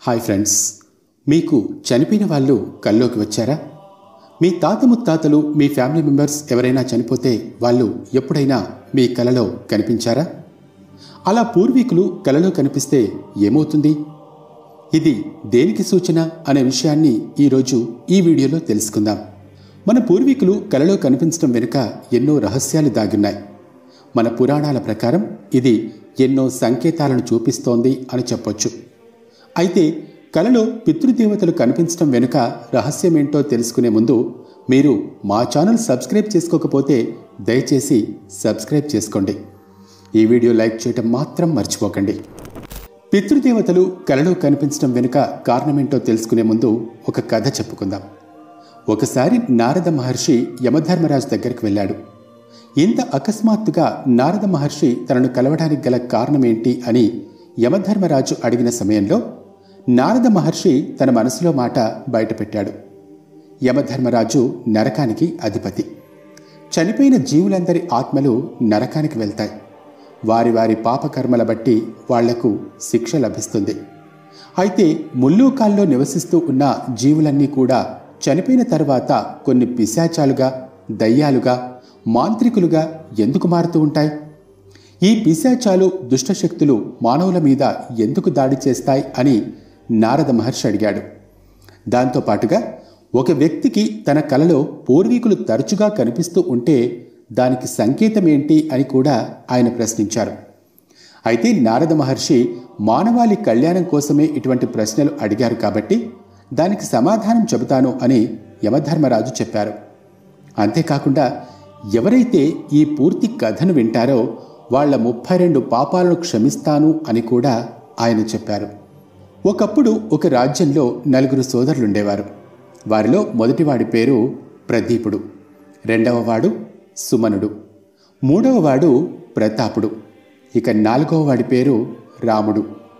hi friends మీకు చనిపోయిన వాళ్ళు కల్లోకి వచ్చారా మీ తాత ముత్తాతలు మీ ఫ్యామిలీ మెంబర్స్ ఎవరైనా చనిపోతే వాళ్ళు ఎప్పుడైనా మీ కలలో కనిపించారా అలా పూర్వీకులు కలలో కనిపిస్తే ఏమవుతుంది ఇది దేనికి సూచన అనే విషయాన్ని ఈరోజు ఈ వీడియోలో తెలుసుకుందాం మన పూర్వీకులు కలలో కనిపించడం వెనుక ఎన్నో రహస్యాలు దాగున్నాయి మన పురాణాల ప్రకారం ఇది ఎన్నో సంకేతాలను చూపిస్తోంది అని చెప్పొచ్చు అయితే కలలో పితృదేవతలు కనిపించడం వెనుక రహస్యమేంటో తెలుసుకునే ముందు మీరు మా ఛానల్ సబ్స్క్రైబ్ చేసుకోకపోతే దయచేసి సబ్స్క్రైబ్ చేసుకోండి ఈ వీడియో లైక్ చేయటం మాత్రం మర్చిపోకండి పితృదేవతలు కలలో కనిపించడం వెనుక కారణమేంటో తెలుసుకునే ముందు ఒక కథ చెప్పుకుందాం ఒకసారి నారద మహర్షి యమధర్మరాజు దగ్గరికి వెళ్ళాడు ఇంత అకస్మాత్తుగా నారద మహర్షి తనను కలవడానికి గల కారణమేంటి అని యమధర్మరాజు అడిగిన సమయంలో నారద మహర్షి తన మనసులో మాట బయటపెట్టాడు యమధర్మరాజు నరకానికి అధిపతి చనిపోయిన జీవులందరి ఆత్మలు నరకానికి వెళ్తాయి వారి వారి పాపకర్మల బట్టి వాళ్లకు శిక్ష లభిస్తుంది అయితే ముల్లూకాల్లో నివసిస్తూ ఉన్న జీవులన్నీ కూడా చనిపోయిన తర్వాత కొన్ని పిశాచాలుగా దయ్యాలుగా మాంత్రికులుగా ఎందుకు మారుతూ ఉంటాయి ఈ పిశాచాలు దుష్టశక్తులు మానవుల మీద ఎందుకు దాడి చేస్తాయి అని నారద మహర్షి అడిగాడు దాంతోపాటుగా ఒక వ్యక్తికి తన కలలో పూర్వీకులు తరచుగా కనిపిస్తూ ఉంటే దానికి సంకేతం ఏంటి అని కూడా ఆయన ప్రశ్నించారు అయితే నారద మహర్షి మానవాళి కళ్యాణం కోసమే ఇటువంటి ప్రశ్నలు అడిగారు కాబట్టి దానికి సమాధానం చెబుతాను అని యమధర్మరాజు చెప్పారు అంతేకాకుండా ఎవరైతే ఈ పూర్తి కథను వింటారో వాళ్ల ముప్పై రెండు పాపాలను క్షమిస్తాను అని కూడా ఆయన చెప్పారు ఒకప్పుడు ఒక రాజ్యంలో నలుగురు సోదరులుండేవారు వారిలో మొదటివాడి పేరు ప్రదీపుడు రెండవవాడు సుమనుడు మూడవవాడు ప్రతాపుడు ఇక నాలుగవ వాడి పేరు రాముడు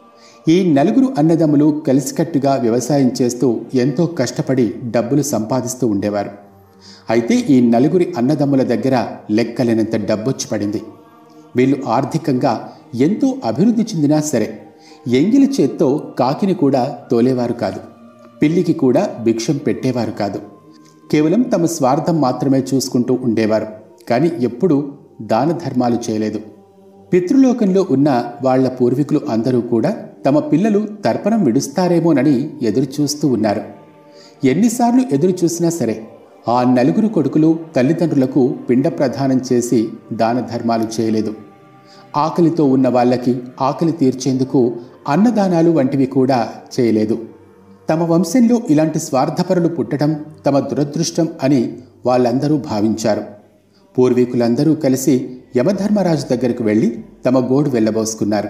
ఈ నలుగురు అన్నదమ్ములు కలిసికట్టుగా వ్యవసాయం చేస్తూ ఎంతో కష్టపడి డబ్బులు సంపాదిస్తూ ఉండేవారు అయితే ఈ నలుగురి అన్నదమ్ముల దగ్గర లెక్కలేనంత డబ్బొచ్చి పడింది వీళ్ళు ఆర్థికంగా ఎంతో అభివృద్ధి చెందినా సరే ఎంగిలి చేత్తో కాకిని కూడా తోలేవారు కాదు పిల్లికి కూడా భిక్షం పెట్టేవారు కాదు కేవలం తమ స్వార్థం మాత్రమే చూసుకుంటూ ఉండేవారు కానీ ఎప్పుడూ దాన ధర్మాలు చేయలేదు పితృలోకంలో ఉన్న వాళ్ల పూర్వీకులు అందరూ కూడా తమ పిల్లలు తర్పణం విడుస్తారేమోనని ఎదురుచూస్తూ ఉన్నారు ఎన్నిసార్లు ఎదురు చూసినా సరే ఆ నలుగురు కొడుకులు తల్లిదండ్రులకు పిండ ప్రదానం చేసి దాన ధర్మాలు చేయలేదు ఆకలితో ఉన్న వాళ్ళకి ఆకలి తీర్చేందుకు అన్నదానాలు వంటివి కూడా చేయలేదు తమ వంశంలో ఇలాంటి స్వార్థపరులు పుట్టడం తమ దురదృష్టం అని వాళ్ళందరూ భావించారు పూర్వీకులందరూ కలిసి యమధర్మరాజు దగ్గరకు వెళ్ళి తమ గోడు వెళ్ళబోసుకున్నారు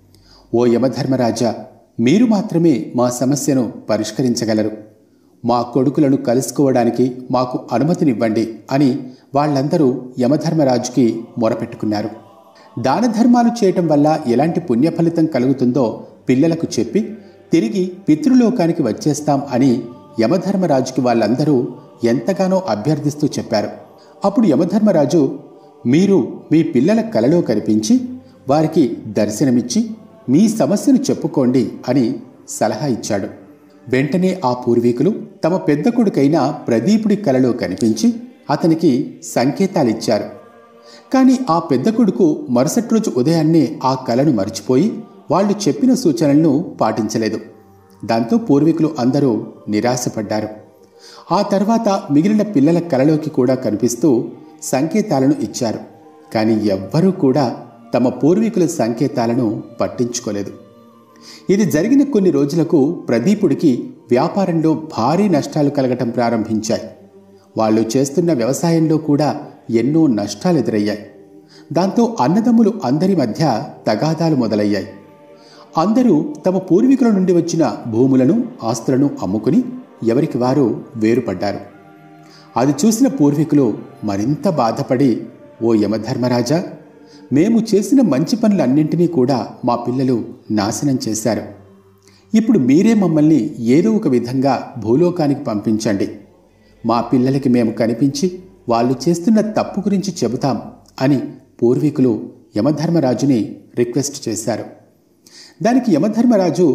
ఓ యమధర్మరాజా మీరు మాత్రమే మా సమస్యను పరిష్కరించగలరు మా కొడుకులను కలుసుకోవడానికి మాకు అనుమతినివ్వండి అని వాళ్ళందరూ యమధర్మరాజుకి మొరపెట్టుకున్నారు దాన ధర్మాలు చేయటం వల్ల ఎలాంటి పుణ్య ఫలితం కలుగుతుందో పిల్లలకు చెప్పి తిరిగి పితృలోకానికి వచ్చేస్తాం అని యమధర్మరాజుకి వాళ్ళందరూ ఎంతగానో అభ్యర్థిస్తూ చెప్పారు అప్పుడు యమధర్మరాజు మీరు మీ పిల్లల కలలో కనిపించి వారికి దర్శనమిచ్చి మీ సమస్యను చెప్పుకోండి అని సలహా ఇచ్చాడు వెంటనే ఆ పూర్వీకులు తమ పెద్ద కొడుకైన ప్రదీపుడి కలలో కనిపించి అతనికి సంకేతాలిచ్చారు కానీ ఆ పెద్ద కొడుకు మరుసటి రోజు ఉదయాన్నే ఆ కలను మర్చిపోయి వాళ్ళు చెప్పిన సూచనలను పాటించలేదు దాంతో పూర్వీకులు అందరూ నిరాశపడ్డారు ఆ తర్వాత మిగిలిన పిల్లల కలలోకి కూడా కనిపిస్తూ సంకేతాలను ఇచ్చారు కానీ ఎవ్వరూ కూడా తమ పూర్వీకుల సంకేతాలను పట్టించుకోలేదు ఇది జరిగిన కొన్ని రోజులకు ప్రదీపుడికి వ్యాపారంలో భారీ నష్టాలు కలగటం ప్రారంభించాయి వాళ్ళు చేస్తున్న వ్యవసాయంలో కూడా ఎన్నో నష్టాలు ఎదురయ్యాయి దాంతో అన్నదమ్ములు అందరి మధ్య తగాదాలు మొదలయ్యాయి అందరూ తమ పూర్వీకుల నుండి వచ్చిన భూములను ఆస్తులను అమ్ముకుని ఎవరికి వారు వేరుపడ్డారు అది చూసిన పూర్వీకులు మరింత బాధపడి ఓ యమధర్మరాజా మేము చేసిన మంచి పనులన్నింటినీ కూడా మా పిల్లలు నాశనం చేశారు ఇప్పుడు మీరే మమ్మల్ని ఏదో ఒక విధంగా భూలోకానికి పంపించండి మా పిల్లలకి మేము కనిపించి వాళ్ళు చేస్తున్న తప్పు గురించి చెబుతాం అని పూర్వీకులు యమధర్మరాజుని రిక్వెస్ట్ చేశారు దానికి యమధర్మరాజు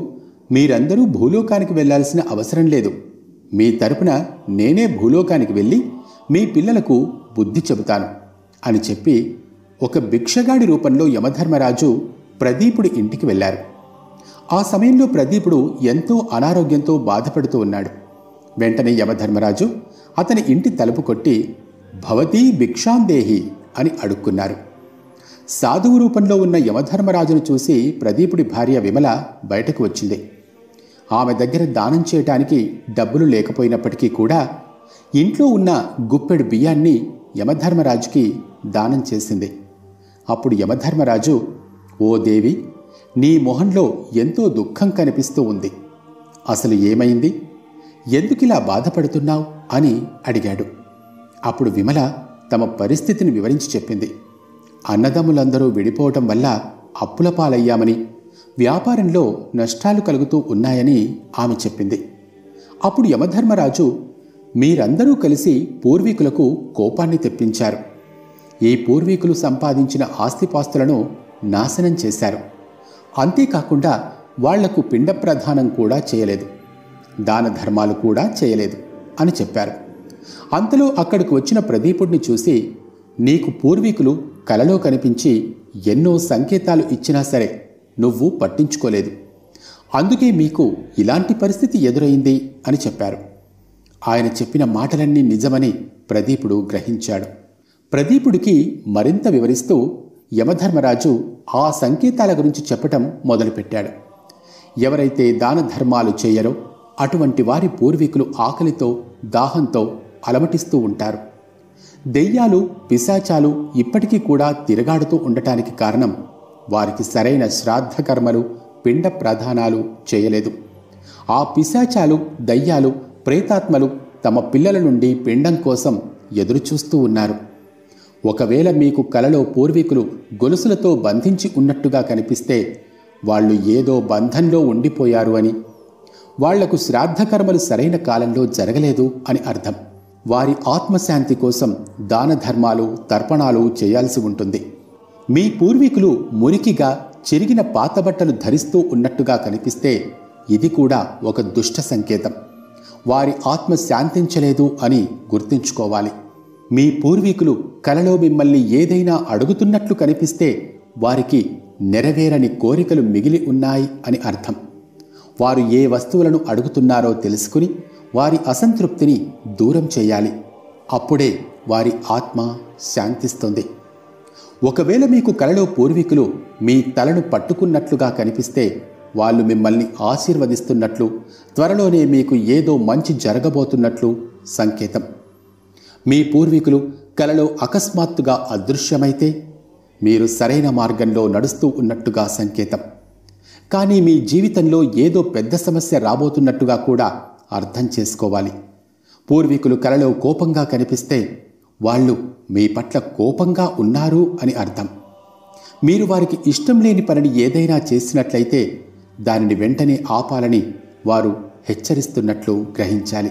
మీరందరూ భూలోకానికి వెళ్ళాల్సిన అవసరం లేదు మీ తరపున నేనే భూలోకానికి వెళ్ళి మీ పిల్లలకు బుద్ధి చెబుతాను అని చెప్పి ఒక భిక్షగాడి రూపంలో యమధర్మరాజు ప్రదీపుడి ఇంటికి వెళ్ళారు ఆ సమయంలో ప్రదీపుడు ఎంతో అనారోగ్యంతో బాధపడుతూ ఉన్నాడు వెంటనే యమధర్మరాజు అతని ఇంటి తలుపు కొట్టి భవతీ భిక్షాందేహి అని అడుక్కున్నారు సాధువు రూపంలో ఉన్న యమధర్మరాజును చూసి ప్రదీపుడి భార్య విమల బయటకు వచ్చింది ఆమె దగ్గర దానం చేయటానికి డబ్బులు లేకపోయినప్పటికీ కూడా ఇంట్లో ఉన్న గుప్పెడు బియ్యాన్ని యమధర్మరాజుకి దానం చేసింది అప్పుడు యమధర్మరాజు ఓ దేవి నీ మొహంలో ఎంతో దుఃఖం కనిపిస్తూ ఉంది అసలు ఏమైంది ఎందుకిలా బాధపడుతున్నావు అని అడిగాడు అప్పుడు విమల తమ పరిస్థితిని వివరించి చెప్పింది అన్నదమ్ములందరూ విడిపోవటం వల్ల అప్పుల పాలయ్యామని వ్యాపారంలో నష్టాలు కలుగుతూ ఉన్నాయని ఆమె చెప్పింది అప్పుడు యమధర్మరాజు మీరందరూ కలిసి పూర్వీకులకు కోపాన్ని తెప్పించారు ఈ పూర్వీకులు సంపాదించిన ఆస్తిపాస్తులను నాశనం చేశారు అంతేకాకుండా వాళ్లకు పిండ ప్రధానం కూడా చేయలేదు దాన ధర్మాలు కూడా చేయలేదు అని చెప్పారు అంతలో అక్కడికి వచ్చిన ప్రదీపుడిని చూసి నీకు పూర్వీకులు కలలో కనిపించి ఎన్నో సంకేతాలు ఇచ్చినా సరే నువ్వు పట్టించుకోలేదు అందుకే మీకు ఇలాంటి పరిస్థితి ఎదురైంది అని చెప్పారు ఆయన చెప్పిన మాటలన్నీ నిజమని ప్రదీపుడు గ్రహించాడు ప్రదీపుడికి మరింత వివరిస్తూ యమధర్మరాజు ఆ సంకేతాల గురించి చెప్పటం మొదలుపెట్టాడు ఎవరైతే దాన ధర్మాలు చేయరో అటువంటి వారి పూర్వీకులు ఆకలితో దాహంతో అలమటిస్తూ ఉంటారు దెయ్యాలు పిశాచాలు ఇప్పటికీ కూడా తిరగాడుతూ ఉండటానికి కారణం వారికి సరైన శ్రాద్ధ కర్మలు పిండ ప్రధానాలు చేయలేదు ఆ పిశాచాలు దయ్యాలు ప్రేతాత్మలు తమ పిల్లల నుండి పిండం కోసం ఎదురుచూస్తూ ఉన్నారు ఒకవేళ మీకు కలలో పూర్వీకులు గొలుసులతో బంధించి ఉన్నట్టుగా కనిపిస్తే వాళ్ళు ఏదో బంధంలో ఉండిపోయారు అని వాళ్లకు శ్రాద్ధకర్మలు సరైన కాలంలో జరగలేదు అని అర్థం వారి ఆత్మశాంతి కోసం దాన ధర్మాలు తర్పణాలు చేయాల్సి ఉంటుంది మీ పూర్వీకులు మురికిగా చెరిగిన పాత బట్టలు ధరిస్తూ ఉన్నట్టుగా కనిపిస్తే ఇది కూడా ఒక దుష్ట సంకేతం వారి ఆత్మ శాంతించలేదు అని గుర్తుంచుకోవాలి మీ పూర్వీకులు కలలో మిమ్మల్ని ఏదైనా అడుగుతున్నట్లు కనిపిస్తే వారికి నెరవేరని కోరికలు మిగిలి ఉన్నాయి అని అర్థం వారు ఏ వస్తువులను అడుగుతున్నారో తెలుసుకుని వారి అసంతృప్తిని దూరం చేయాలి అప్పుడే వారి ఆత్మ శాంతిస్తుంది ఒకవేళ మీకు కలలో పూర్వీకులు మీ తలను పట్టుకున్నట్లుగా కనిపిస్తే వాళ్ళు మిమ్మల్ని ఆశీర్వదిస్తున్నట్లు త్వరలోనే మీకు ఏదో మంచి జరగబోతున్నట్లు సంకేతం మీ పూర్వీకులు కలలో అకస్మాత్తుగా అదృశ్యమైతే మీరు సరైన మార్గంలో నడుస్తూ ఉన్నట్టుగా సంకేతం కానీ మీ జీవితంలో ఏదో పెద్ద సమస్య రాబోతున్నట్టుగా కూడా అర్థం చేసుకోవాలి పూర్వీకులు కలలో కోపంగా కనిపిస్తే వాళ్ళు మీ పట్ల కోపంగా ఉన్నారు అని అర్థం మీరు వారికి ఇష్టం లేని పనిని ఏదైనా చేసినట్లయితే దానిని వెంటనే ఆపాలని వారు హెచ్చరిస్తున్నట్లు గ్రహించాలి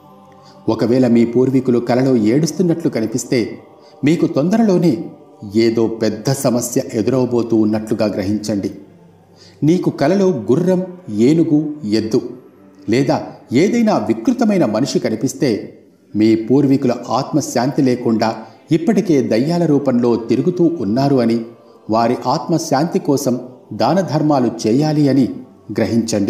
ఒకవేళ మీ పూర్వీకులు కలలో ఏడుస్తున్నట్లు కనిపిస్తే మీకు తొందరలోనే ఏదో పెద్ద సమస్య ఎదురవబోతూ ఉన్నట్లుగా గ్రహించండి నీకు కలలో గుర్రం ఏనుగు ఎద్దు లేదా ఏదైనా వికృతమైన మనిషి కనిపిస్తే మీ పూర్వీకుల ఆత్మశాంతి లేకుండా ఇప్పటికే దయ్యాల రూపంలో తిరుగుతూ ఉన్నారు అని వారి ఆత్మశాంతి కోసం దాన ధర్మాలు చేయాలి అని గ్రహించండి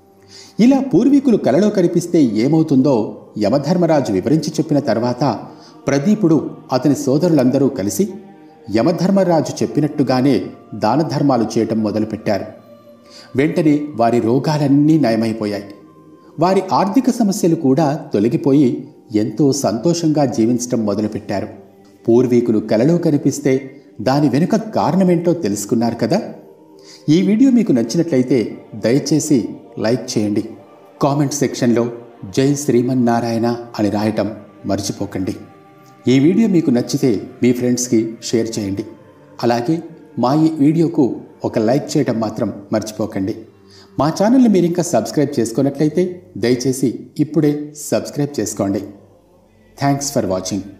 ఇలా పూర్వీకులు కలలో కనిపిస్తే ఏమవుతుందో యమధర్మరాజు వివరించి చెప్పిన తర్వాత ప్రదీపుడు అతని సోదరులందరూ కలిసి యమధర్మరాజు చెప్పినట్టుగానే దాన ధర్మాలు చేయటం మొదలుపెట్టారు వెంటనే వారి రోగాలన్నీ నయమైపోయాయి వారి ఆర్థిక సమస్యలు కూడా తొలగిపోయి ఎంతో సంతోషంగా జీవించటం మొదలుపెట్టారు పూర్వీకులు కలలో కనిపిస్తే దాని వెనుక కారణమేంటో తెలుసుకున్నారు కదా ఈ వీడియో మీకు నచ్చినట్లయితే దయచేసి లైక్ చేయండి కామెంట్ సెక్షన్లో జై శ్రీమన్నారాయణ అని రాయటం మర్చిపోకండి ఈ వీడియో మీకు నచ్చితే మీ ఫ్రెండ్స్కి షేర్ చేయండి అలాగే మా ఈ వీడియోకు ఒక లైక్ చేయటం మాత్రం మర్చిపోకండి మా ఛానల్ని మీరు ఇంకా సబ్స్క్రైబ్ చేసుకున్నట్లయితే దయచేసి ఇప్పుడే సబ్స్క్రైబ్ చేసుకోండి థ్యాంక్స్ ఫర్ వాచింగ్